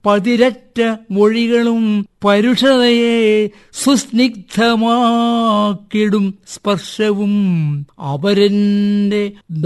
പതിരറ്റ മൊഴികളും പരുഷതയെ സുസ്നിഗ്ധമാക്കിടും സ്പർശവും അവരെന്റെ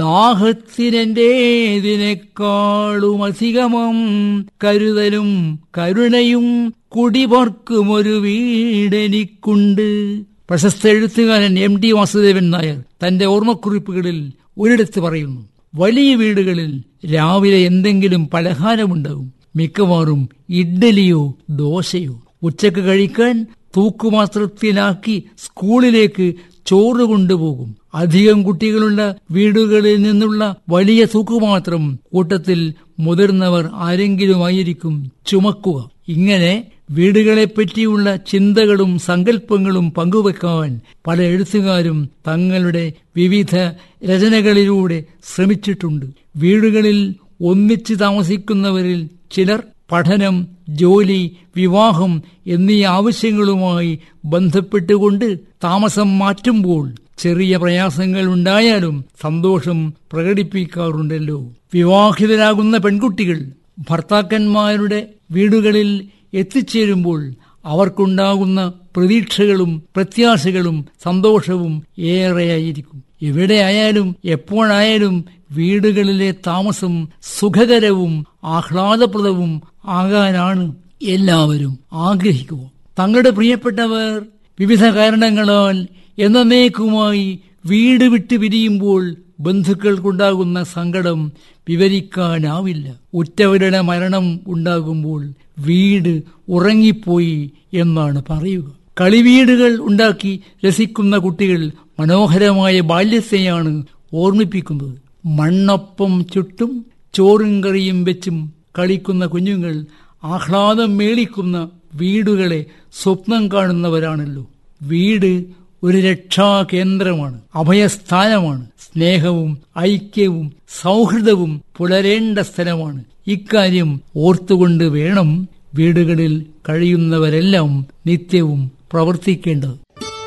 ദാഹത്തിനെന്റേതിനേക്കാളും അധികമം കരുതലും കരുണയും കുടിപൊർക്കുമൊരു വീടെനിക്കുണ്ട് പ്രശസ്ത എഴുത്തുകാരൻ എം ടി വാസുദേവൻ നായർ തന്റെ ഓർമ്മക്കുറിപ്പുകളിൽ ഒരിടത്ത് പറയുന്നു വലിയ വീടുകളിൽ രാവിലെ എന്തെങ്കിലും പലഹാരമുണ്ടാകും മിക്കവാറും ഇഡ്ഡലിയോ ദോശയോ ഉച്ചക്ക് കഴിക്കാൻ തൂക്കുപാത്രത്തിലാക്കി സ്കൂളിലേക്ക് ചോറ് കൊണ്ടുപോകും അധികം കുട്ടികളുള്ള വീടുകളിൽ നിന്നുള്ള വലിയ തൂക്കുപാത്രം കൂട്ടത്തിൽ മുതിർന്നവർ ആരെങ്കിലുമായിരിക്കും ചുമക്കുക ഇങ്ങനെ വീടുകളെപ്പറ്റിയുള്ള ചിന്തകളും സങ്കല്പങ്ങളും പങ്കുവെക്കാൻ പല എഴുത്തുകാരും തങ്ങളുടെ വിവിധ രചനകളിലൂടെ ശ്രമിച്ചിട്ടുണ്ട് വീടുകളിൽ ഒന്നിച്ച് താമസിക്കുന്നവരിൽ ചിലർ പഠനം ജോലി വിവാഹം എന്നീ ആവശ്യങ്ങളുമായി ബന്ധപ്പെട്ടുകൊണ്ട് താമസം മാറ്റുമ്പോൾ ചെറിയ പ്രയാസങ്ങൾ ഉണ്ടായാലും സന്തോഷം പ്രകടിപ്പിക്കാറുണ്ടല്ലോ വിവാഹിതരാകുന്ന പെൺകുട്ടികൾ ഭർത്താക്കന്മാരുടെ വീടുകളിൽ എത്തിച്ചേരുമ്പോൾ അവർക്കുണ്ടാകുന്ന പ്രതീക്ഷകളും പ്രത്യാശകളും സന്തോഷവും ഏറെയായിരിക്കും എവിടെയായാലും എപ്പോഴായാലും വീടുകളിലെ താമസം സുഖകരവും ആഹ്ലാദപ്രദവും ആകാനാണ് എല്ലാവരും ആഗ്രഹിക്കുക തങ്ങളുടെ പ്രിയപ്പെട്ടവർ വിവിധ കാരണങ്ങളാൽ എന്നേക്കുമായി വീട് വിട്ട് പിരിയുമ്പോൾ ബന്ധുക്കൾക്കുണ്ടാകുന്ന സങ്കടം വിവരിക്കാനാവില്ല ഉറ്റവരുടെ മരണം ഉണ്ടാകുമ്പോൾ വീട് ഉറങ്ങിപ്പോയി എന്നാണ് പറയുക കളിവീടുകൾ ഉണ്ടാക്കി രസിക്കുന്ന കുട്ടികൾ മനോഹരമായ ബാല്യത്തെയാണ് ഓർമ്മിപ്പിക്കുന്നത് മണ്ണൊപ്പം ചുട്ടും ചോറും കറിയും വെച്ചും കളിക്കുന്ന കുഞ്ഞുങ്ങൾ ആഹ്ലാദം മേളിക്കുന്ന വീടുകളെ സ്വപ്നം കാണുന്നവരാണല്ലോ വീട് ഒരു രക്ഷാകേന്ദ്രമാണ് അഭയസ്ഥാനമാണ് സ്നേഹവും ഐക്യവും സൗഹൃദവും പുലരേണ്ട സ്ഥലമാണ് ഇക്കാര്യം ഓർത്തുകൊണ്ട് വേണം വീടുകളിൽ കഴിയുന്നവരെല്ലാം നിത്യവും പ്രവർത്തിക്കേണ്ടത്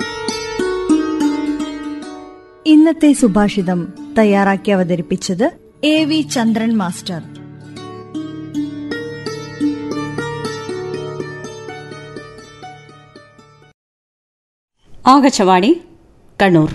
ഇന്നത്തെ സുഭാഷിതം തയ്യാറാക്കി അവതരിപ്പിച്ചത് A V Chandran master Akashvani Kannur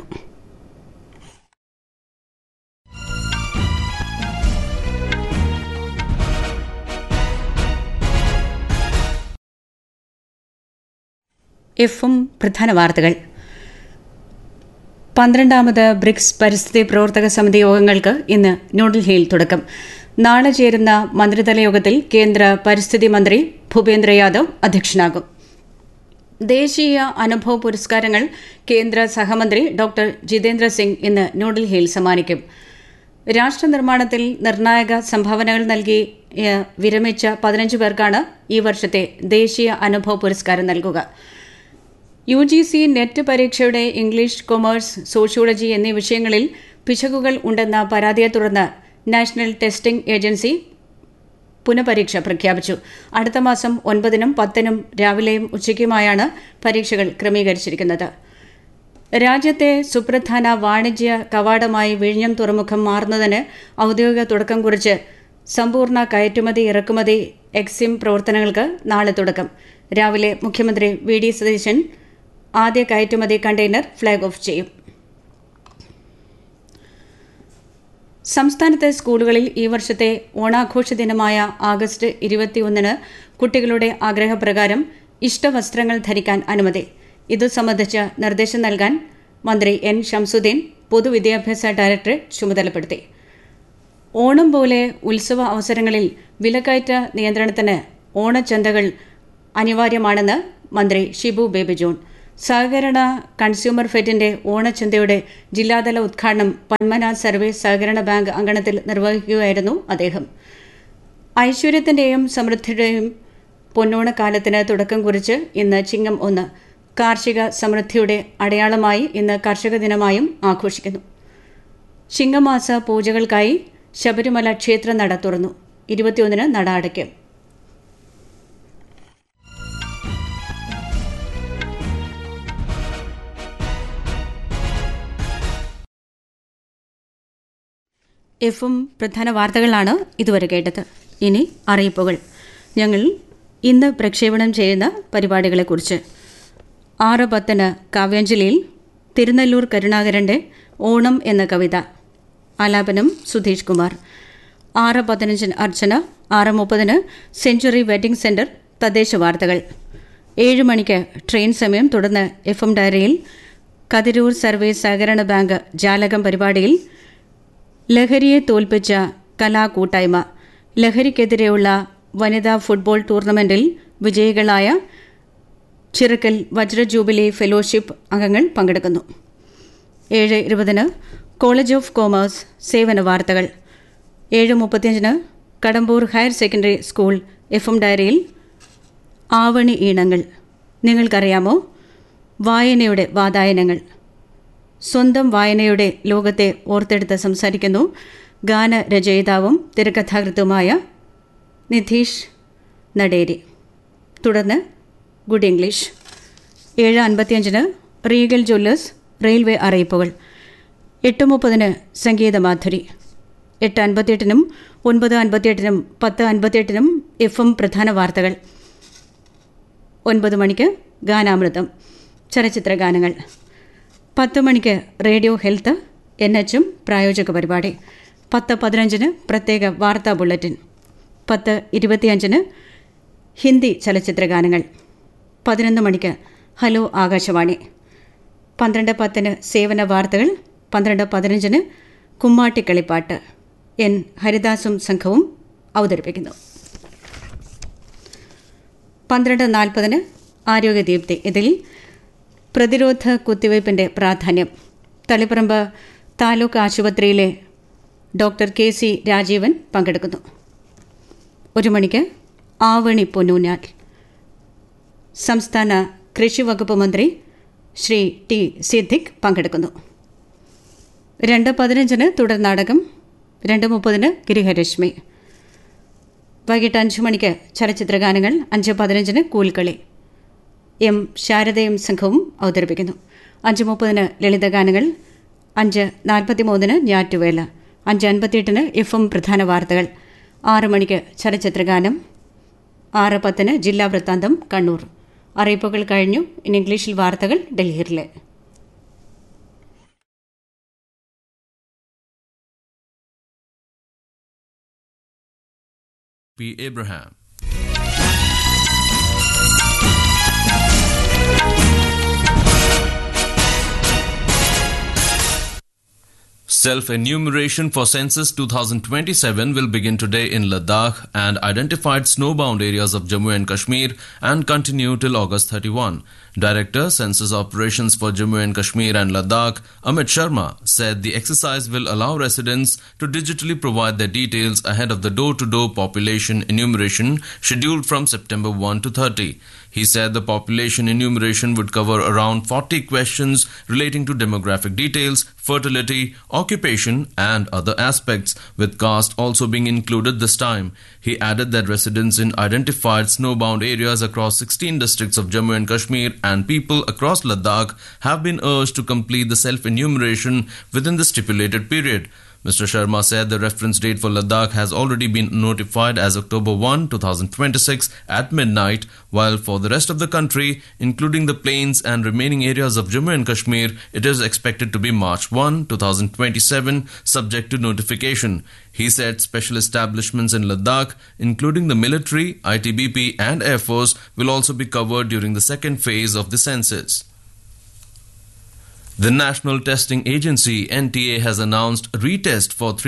എഫും പ്രധാന വാർത്തകൾ പന്ത്രണ്ടാമത് ബ്രിക്സ് പരിസ്ഥിതി പ്രവർത്തക സമിതി യോഗങ്ങൾക്ക് ഇന്ന് ന്യൂഡൽഹിയിൽ തുടക്കം നാളെ ചേരുന്ന മന്ത്രിതല യോഗത്തിൽ കേന്ദ്ര പരിസ്ഥിതി മന്ത്രി ഭൂപേന്ദ്ര യാദവ് അധ്യക്ഷനാകും ദേശീയ അനുഭവ പുരസ്കാരങ്ങൾ കേന്ദ്ര സഹമന്ത്രി ഡോക്ടർ ജിതേന്ദ്ര സിംഗ് ഇന്ന് ന്യൂഡൽഹിയിൽ സമ്മാനിക്കും രാഷ്ട്ര നിർമ്മാണത്തിൽ നിർണായക സംഭാവനകൾ നൽകി ഏഹ്, വിരമിച്ച പതിനഞ്ച് പേർക്കാണ് ഈ വർഷത്തെ ദേശീയ അനുഭവ പുരസ്കാരം നൽകുക യു ജി സി നെറ്റ് പരീക്ഷയുടെ ഇംഗ്ലീഷ് കൊമേഴ്സ് സോഷ്യോളജി എന്നീ വിഷയങ്ങളിൽ പിശകുകൾ ഉണ്ടെന്ന പരാതിയെ തുടർന്ന് നാഷണൽ ടെസ്റ്റിംഗ് ഏജൻസി പുനഃപരീക്ഷ പ്രഖ്യാപിച്ചു അടുത്ത മാസം ഒൻപതിനും പത്തിനും രാവിലെയും ഉച്ചയ്ക്കുമായാണ് പരീക്ഷകൾ ക്രമീകരിച്ചിരിക്കുന്നത് രാജ്യത്തെ സുപ്രധാന വാണിജ്യ കവാടമായി വിഴിഞ്ഞം തുറമുഖം മാറുന്നതിന് ഔദ്യോഗിക തുടക്കം കുറിച്ച് സമ്പൂർണ്ണ കയറ്റുമതി ഇറക്കുമതി എക്സിം പ്രവർത്തനങ്ങൾക്ക് നാളെ തുടക്കം രാവിലെ മുഖ്യമന്ത്രി വി ഡി സതീശൻ ആദ്യ കയറ്റുമതി കണ്ടെയ്നർ ഫ്ളാഗ് ഓഫ് ചെയ്യും സംസ്ഥാനത്തെ സ്കൂളുകളിൽ ഈ വർഷത്തെ ഓണാഘോഷ ദിനമായ ആഗസ്റ്റ് ഇരുപത്തിയൊന്നിന് കുട്ടികളുടെ ആഗ്രഹപ്രകാരം ഇഷ്ടവസ്ത്രങ്ങൾ ധരിക്കാൻ അനുമതി ഇതു സംബന്ധിച്ച് നിർദ്ദേശം നൽകാൻ മന്ത്രി എൻ ഷംസുദ്ദീൻ പൊതുവിദ്യാഭ്യാസ ഡയറക്ടറേറ്റ് ചുമതലപ്പെടുത്തി ഓണം പോലെ ഉത്സവ അവസരങ്ങളിൽ വിലക്കയറ്റ നിയന്ത്രണത്തിന് ഓണച്ചന്തകൾ അനിവാര്യമാണെന്ന് മന്ത്രി ഷിബു ബേബി ജോൺ സഹകരണ കൺസ്യൂമർ ഫെഡിന്റെ ഓണച്ചന്തയുടെ ജില്ലാതല ഉദ്ഘാടനം പന്മന സർവീസ് സഹകരണ ബാങ്ക് അങ്കണത്തിൽ നിർവഹിക്കുകയായിരുന്നു അദ്ദേഹം ഐശ്വര്യത്തിന്റെയും സമൃദ്ധിയുടെയും പൊന്നോണക്കാലത്തിന് തുടക്കം കുറിച്ച് ഇന്ന് ചിങ്ങം ഒന്ന് കാർഷിക സമൃദ്ധിയുടെ അടയാളമായി ഇന്ന് കർഷക ദിനമായും ആഘോഷിക്കുന്നു ചിങ്ങമാസ പൂജകൾക്കായി ശബരിമല ക്ഷേത്ര നട തുറന്നു ഇരുപത്തിയൊന്നിന് നട അടയ്ക്കും എഫും പ്രധാന വാർത്തകളാണ് ഇതുവരെ കേട്ടത് ഇനി അറിയിപ്പുകൾ ഞങ്ങൾ ഇന്ന് പ്രക്ഷേപണം ചെയ്യുന്ന പരിപാടികളെക്കുറിച്ച് ആറ് പത്തിന് കാവ്യാഞ്ജലിയിൽ തിരുനെല്ലൂർ കരുണാകരൻ്റെ ഓണം എന്ന കവിത ആലാപനം സുധീഷ് കുമാർ ആറ് പതിനഞ്ചിന് അർച്ചന ആറ് മുപ്പതിന് സെഞ്ചുറി വെഡിംഗ് സെന്റർ തദ്ദേശ വാർത്തകൾ ഏഴ് മണിക്ക് ട്രെയിൻ സമയം തുടർന്ന് എഫ് എം ഡയറിയിൽ കതിരൂർ സർവീസ് സഹകരണ ബാങ്ക് ജാലകം പരിപാടിയിൽ ലഹരിയെ തോൽപ്പിച്ച കലാകൂട്ടായ്മ ലഹരിക്കെതിരെയുള്ള വനിതാ ഫുട്ബോൾ ടൂർണമെന്റിൽ വിജയികളായ ചിറക്കൽ വജ്ര ജൂബിലി ഫെലോഷിപ്പ് അംഗങ്ങൾ പങ്കെടുക്കുന്നു ഏഴ് ഇരുപതിന് കോളേജ് ഓഫ് കോമേഴ്സ് സേവന വാർത്തകൾ ഏഴ് മുപ്പത്തിയഞ്ചിന് Kadambur higher secondary school F M ഡയറിയിൽ ആവണി ഈണങ്ങൾ നിങ്ങൾക്കറിയാമോ വായനയുടെ വാതായനങ്ങൾ സ്വന്തം വായനയുടെ ലോകത്തെ ഓർത്തെടുത്ത് സംസാരിക്കുന്നു ഗാനരചയിതാവും തിരക്കഥാകൃത്തുമായ നിധീഷ് നടേരി തുടർന്ന് ഗുഡ് ഇംഗ്ലീഷ് ഏഴ് അൻപത്തിയഞ്ചിന് റീഗൽ ജ്വല്ലേഴ്സ് റെയിൽവേ അറിയിപ്പുകൾ എട്ട് മുപ്പതിന് സംഗീതമാധുരി എട്ട് അൻപത്തിയെട്ടിനും ഒൻപത് അൻപത്തിയെട്ടിനും പത്ത് അൻപത്തിയെട്ടിനും എഫ് എം പ്രധാന വാർത്തകൾ ഒൻപത് മണിക്ക് ഗാനാമൃതം ചലച്ചിത്ര ഗാനങ്ങൾ പത്ത് മണിക്ക് റേഡിയോ ഹെൽത്ത് എൻ എച്ചും പ്രായോജക പരിപാടി പത്ത് പതിനഞ്ചിന് പ്രത്യേക വാർത്താ ബുള്ളറ്റിൻ പത്ത് ഇരുപത്തിയഞ്ചിന് ഹിന്ദി ചലച്ചിത്ര ഗാനങ്ങൾ പതിനൊന്ന് മണിക്ക് ഹലോ ആകാശവാണി പന്ത്രണ്ട് പത്തിന് സേവന വാർത്തകൾ പന്ത്രണ്ട് പതിനഞ്ചിന് കുമ്മാട്ടിക്കളിപ്പാട്ട് എൻ ഹരിദാസും സംഘവും അവതരിപ്പിക്കുന്നു പന്ത്രണ്ട് നാൽപ്പതിന് ആരോഗ്യദീപ്തി ഇതിൽ പ്രതിരോധ കുത്തിവയ്പ്പിന്റെ പ്രാധാന്യം തളിപ്പറമ്പ് താലൂക്ക് ആശുപത്രിയിലെ ഡോക്ടർ കെ സി രാജീവൻ പങ്കെടുക്കുന്നു ഒരു മണിക്ക് ആവണി പൊന്നൂഞ്ഞാൽ സംസ്ഥാന കൃഷി വകുപ്പ് മന്ത്രി ശ്രീ ടി സിദ്ദിഖ് പങ്കെടുക്കുന്നു രണ്ട് പതിനഞ്ചിന് തുടർ നാടകം രണ്ട് മുപ്പതിന് ഗിരിഹരശ്മി വൈകിട്ട് അഞ്ച് മണിക്ക് ചലച്ചിത്ര ഗാനങ്ങൾ അഞ്ച് പതിനഞ്ചിന് കൂൽക്കളി എം ശാരദയും സംഘവും അവതരിപ്പിക്കുന്നു അഞ്ച് മുപ്പതിന് ലളിതഗാനങ്ങൾ അഞ്ച് നാൽപ്പത്തിമൂന്നിന് ഞാറ്റുവേല അഞ്ച് അൻപത്തിയെട്ടിന് എഫ് എം പ്രധാന വാർത്തകൾ ആറ് മണിക്ക് ചലച്ചിത്രഗാനം ആറ് പത്തിന് ജില്ലാ വൃത്താന്തം കണ്ണൂർ അറിയിപ്പുകൾ കഴിഞ്ഞു ഇനി ഇംഗ്ലീഷിൽ വാർത്തകൾ ഡൽഹിയിലെ P. Abraham. Self-enumeration for Census 2027 will begin today in Ladakh and identified snowbound areas of Jammu and Kashmir and continue till August 31. Director Census Operations for Jammu and Kashmir and Ladakh, Amit Sharma, said the exercise will allow residents to digitally provide their details ahead of the door-to-door population enumeration scheduled from September 1 to 30. He said the population enumeration would cover around 40 questions relating to demographic details, fertility, occupation, and other aspects, with caste also being included this time. He added that residents in identified snowbound areas across 16 districts of Jammu and Kashmir and people across Ladakh have been urged to complete the self enumeration within the stipulated period. Mr. Sharma said the reference date for Ladakh has already been notified as October 1, 2026 at midnight, while for the rest of the country, including the plains and remaining areas of Jammu and Kashmir, it is expected to be March 1, 2027, subject to notification. He said special establishments in Ladakh, including the military, ITBP, and Air Force, will also be covered during the second phase of the census. The National Testing Agency NTA has announced retest for